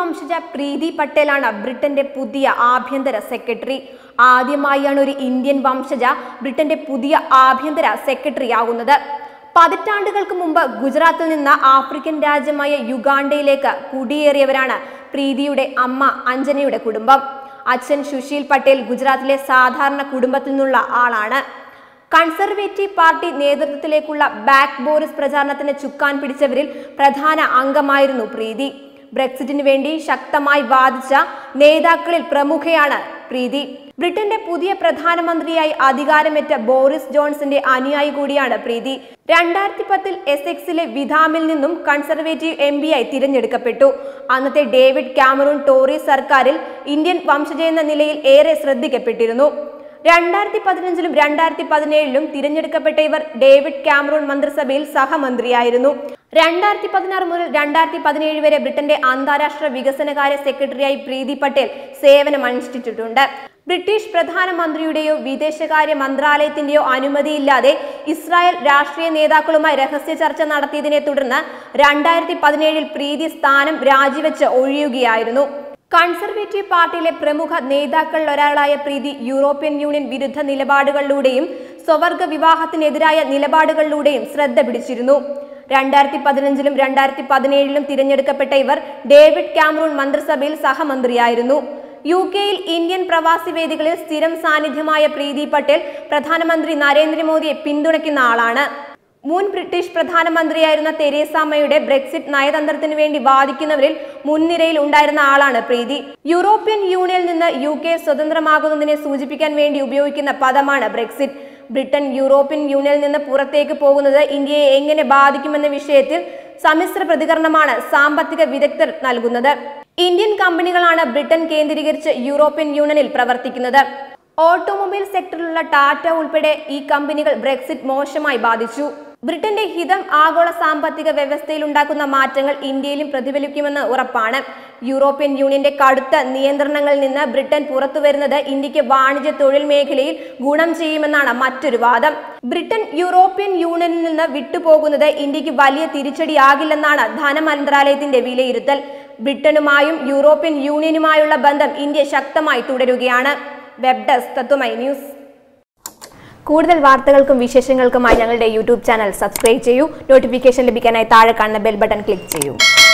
വംശജ പ്രീതി പട്ടേലാണ് ബ്രിട്ടന്റെ പുതിയ ആഭ്യന്തര സെക്രട്ടറി ആദ്യമായാണ് ഒരു ഇന്ത്യൻ വംശജ ബ്രിട്ടന്റെ പുതിയ ആഭ്യന്തര സെക്രട്ടറി ആകുന്നത് പതിറ്റാണ്ടുകൾക്ക് മുമ്പ് ഗുജറാത്തിൽ നിന്ന് ആഫ്രിക്കൻ രാജ്യമായ യുഗാണ്ടയിലേക്ക് കുടിയേറിയവരാണ് പ്രീതിയുടെ അമ്മ അഞ്ജനയുടെ കുടുംബം അച്ഛൻ സുശീൽ പട്ടേൽ ഗുജറാത്തിലെ സാധാരണ കുടുംബത്തിൽ നിന്നുള്ള ആളാണ് കൺസർവേറ്റീവ് പാർട്ടി നേതൃത്വത്തിലേക്കുള്ള ബാക്ക് ബോറിസ് പ്രചാരണത്തിന് ചുക്കാൻ പിടിച്ചവരിൽ പ്രധാന അംഗമായിരുന്നു പ്രീതി ബ്രെക്സിറ്റിന് വേണ്ടി ശക്തമായി വാദിച്ച നേതാക്കളിൽ പ്രമുഖയാണ് പ്രീതി ബ്രിട്ടന്റെ പുതിയ പ്രധാനമന്ത്രിയായി അധികാരമേറ്റ ബോറിസ് ജോൺസന്റെ അനുയായി കൂടിയാണ് പ്രീതി രണ്ടായിരത്തി പത്തിൽ എസ് എക്സിലെ വിധാമിൽ നിന്നും കൺസർവേറ്റീവ് എം ആയി തിരഞ്ഞെടുക്കപ്പെട്ടു അന്നത്തെ ഡേവിഡ് കാമറൂൺ ടോറി സർക്കാരിൽ ഇന്ത്യൻ വംശജ എന്ന നിലയിൽ ഏറെ ശ്രദ്ധിക്കപ്പെട്ടിരുന്നു രണ്ടായിരത്തി പതിനഞ്ചിലും രണ്ടായിരത്തി പതിനേഴിലും തിരഞ്ഞെടുക്കപ്പെട്ട ഇവർ ഡേവിഡ് കാമറൂൺ മന്ത്രിസഭയിൽ സഹമന്ത്രിയായിരുന്നു രണ്ടായിരത്തി പതിനാറ് മുതൽ രണ്ടായിരത്തി പതിനേഴ് വരെ ബ്രിട്ടന്റെ അന്താരാഷ്ട്ര വികസനകാര്യ സെക്രട്ടറിയായി പ്രീതി പട്ടേൽ സേവനമനുഷ്ഠിച്ചിട്ടുണ്ട് ബ്രിട്ടീഷ് പ്രധാനമന്ത്രിയുടെയോ വിദേശകാര്യ മന്ത്രാലയത്തിന്റെയോ അനുമതിയില്ലാതെ ഇസ്രായേൽ രാഷ്ട്രീയ നേതാക്കളുമായി രഹസ്യ ചർച്ച നടത്തിയതിനെ തുടർന്ന് രണ്ടായിരത്തി പതിനേഴിൽ പ്രീതി സ്ഥാനം രാജിവെച്ച് ഒഴിയുകയായിരുന്നു കൺസർവേറ്റീവ് പാർട്ടിയിലെ പ്രമുഖ നേതാക്കളിൽ ഒരാളായ പ്രീതി യൂറോപ്യൻ യൂണിയൻ വിരുദ്ധ നിലപാടുകളിലൂടെയും സ്വവർഗ വിവാഹത്തിനെതിരായ നിലപാടുകളിലൂടെയും ശ്രദ്ധ പിടിച്ചിരുന്നു രണ്ടായിരത്തി പതിനഞ്ചിലും രണ്ടായിരത്തി പതിനേഴിലും തിരഞ്ഞെടുക്കപ്പെട്ട ഇവർ ഡേവിഡ് കാമറൂൺ മന്ത്രിസഭയിൽ സഹമന്ത്രിയായിരുന്നു യു കെയിൽ ഇന്ത്യൻ പ്രവാസി വേദികളിൽ സ്ഥിരം സാന്നിധ്യമായ പ്രീതി പട്ടേൽ പ്രധാനമന്ത്രി നരേന്ദ്രമോദിയെ പിന്തുണയ്ക്കുന്ന ആളാണ് മുൻ ബ്രിട്ടീഷ് പ്രധാനമന്ത്രിയായിരുന്ന തെരേസ മേയുടെ ബ്രെക്സിറ്റ് നയതന്ത്രത്തിന് വേണ്ടി വാദിക്കുന്നവരിൽ മുൻനിരയിൽ ഉണ്ടായിരുന്ന ആളാണ് പ്രീതി യൂറോപ്യൻ യൂണിയനിൽ നിന്ന് യു കെ സ്വതന്ത്രമാകുന്നതിനെ സൂചിപ്പിക്കാൻ വേണ്ടി ഉപയോഗിക്കുന്ന പദമാണ് ബ്രെക്സിറ്റ് ബ്രിട്ടൻ യൂറോപ്യൻ യൂണിയനിൽ നിന്ന് പുറത്തേക്ക് പോകുന്നത് ഇന്ത്യയെ എങ്ങനെ ബാധിക്കുമെന്ന വിഷയത്തിൽ സമ്മിശ്ര പ്രതികരണമാണ് സാമ്പത്തിക വിദഗ്ധർ നൽകുന്നത് ഇന്ത്യൻ കമ്പനികളാണ് ബ്രിട്ടൻ കേന്ദ്രീകരിച്ച് യൂറോപ്യൻ യൂണിയനിൽ പ്രവർത്തിക്കുന്നത് ഓട്ടോമൊബൈൽ സെക്ടറിലുള്ള ടാറ്റ ഉൾപ്പെടെ ഈ കമ്പനികൾ ബ്രെക്സിറ്റ് മോശമായി ബാധിച്ചു ബ്രിട്ടന്റെ ഹിതം ആഗോള സാമ്പത്തിക വ്യവസ്ഥയിൽ ഉണ്ടാക്കുന്ന മാറ്റങ്ങൾ ഇന്ത്യയിലും പ്രതിഫലിക്കുമെന്ന് ഉറപ്പാണ് യൂറോപ്യൻ യൂണിയന്റെ കടുത്ത നിയന്ത്രണങ്ങളിൽ നിന്ന് ബ്രിട്ടൻ പുറത്തു വരുന്നത് ഇന്ത്യക്ക് വാണിജ്യ തൊഴിൽ മേഖലയിൽ ഗുണം ചെയ്യുമെന്നാണ് മറ്റൊരു വാദം ബ്രിട്ടൻ യൂറോപ്യൻ യൂണിയനിൽ നിന്ന് വിട്ടുപോകുന്നത് ഇന്ത്യക്ക് വലിയ തിരിച്ചടിയാകില്ലെന്നാണ് ധനമന്ത്രാലയത്തിന്റെ വിലയിരുത്തൽ ബ്രിട്ടനുമായും യൂറോപ്യൻ യൂണിയനുമായുള്ള ബന്ധം ഇന്ത്യ ശക്തമായി തുടരുകയാണ് വെബ് ഡെസ്ക് തത്വമൈ ന്യൂസ് കൂടുതൽ വാർത്തകൾക്കും വിശേഷങ്ങൾക്കുമായി ഞങ്ങളുടെ യൂട്യൂബ് ചാനൽ സബ്സ്ക്രൈബ് ചെയ്യൂ നോട്ടിഫിക്കേഷൻ ലഭിക്കാനായി താഴെ കാണുന്ന ബെൽ ബട്ടൺ ക്ലിക്ക് ചെയ്യൂ